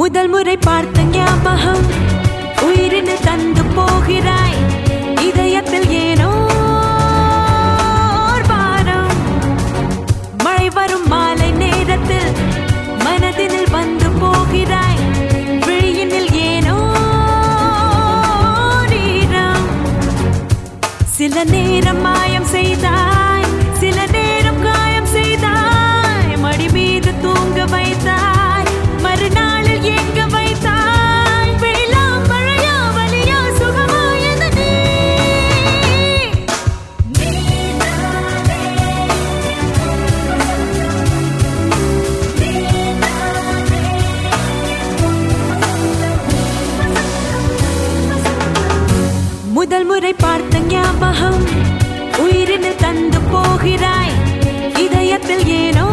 முதல் முறை பார்த்த ஞாபகம் உயிரினில் தந்து போகிறாய் இதயத்தில் ஏனோ ஓர் பாரம் மழை வரும் மாலை நேரத்தில் மனதினில் வந்து போகிறாய் விழியினில் ஏனோ நீரம் சில நேரம் மாயம் செய்தாய் சில நேரம் காயம் செய்தாய் மடி மீது தூங்க வைத்தாய் மறுநாளில் எங்க வைத்தாய் வெயிலா மழையா வலியா சுகமா எது நீ முதல் முறை பார்த்த ஞாபகம் உயிரினில் தந்து போகிறாய் இதயத்தில் ஏனோ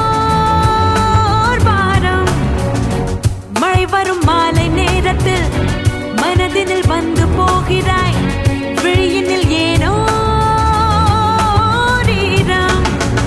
ஓர் பாரம் மழை வரும் மாலை நேரத்தில் மனதினில் வந்து போகிறாய் விழியினில் ஏனோ நீரம்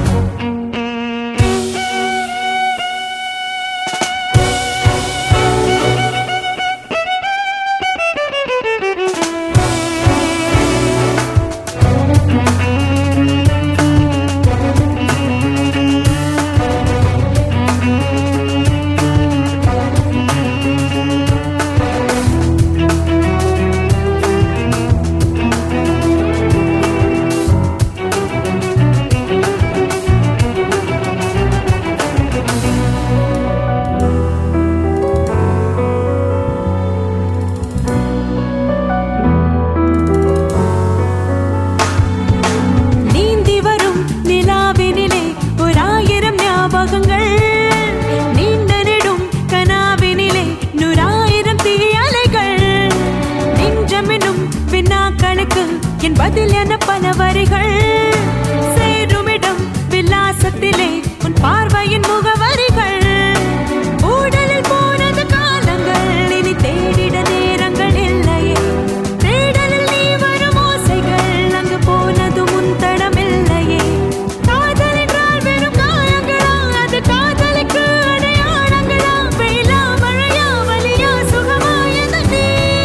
நீந்தி வரும் நிலாவினிலே ஓராயிரம் ஞாபகங்கள் நீண்ட நெடும் கனாவினிலே நூறாயிரம் தீயலைகள் நெஞ்சமெனும் வினாக்களுக்கு என் பதில் என பல வரிகள் சேருமிடம் விலாசத்திலே உன் பார்வையின் முகவரிகள் ஊடலில் போனது காலங்கள் இனி தேடிட நேரங்கள் இல்லையே தேடலில் நீ வரும் ஓசைகள் அங்கு போனது முன் தடமில்லையே காதல் என்றால் வெறும் காயங்களா அது காதலுக்கு அடையாளங்களா வெயிலா மழையா வலியா சுகமா எது நீ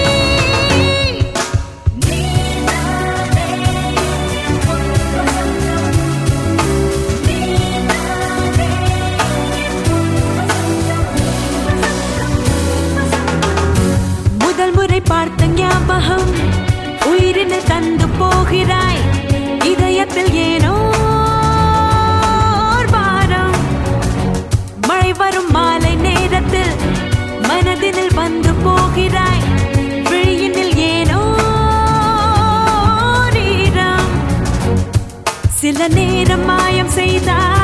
முதல் முறை பார்த்த ஞாபகம் உயிரினில் தந்து போகிறாய் இதயத்தில் ஏனோ ஓர் பாரம் மழை வரும் மாலை நேரத்தில் மனதினில் வந்து போகிறாய் விழியினில் ஏனோ நீரம் சில நேரம் மாயம் செய்தாய்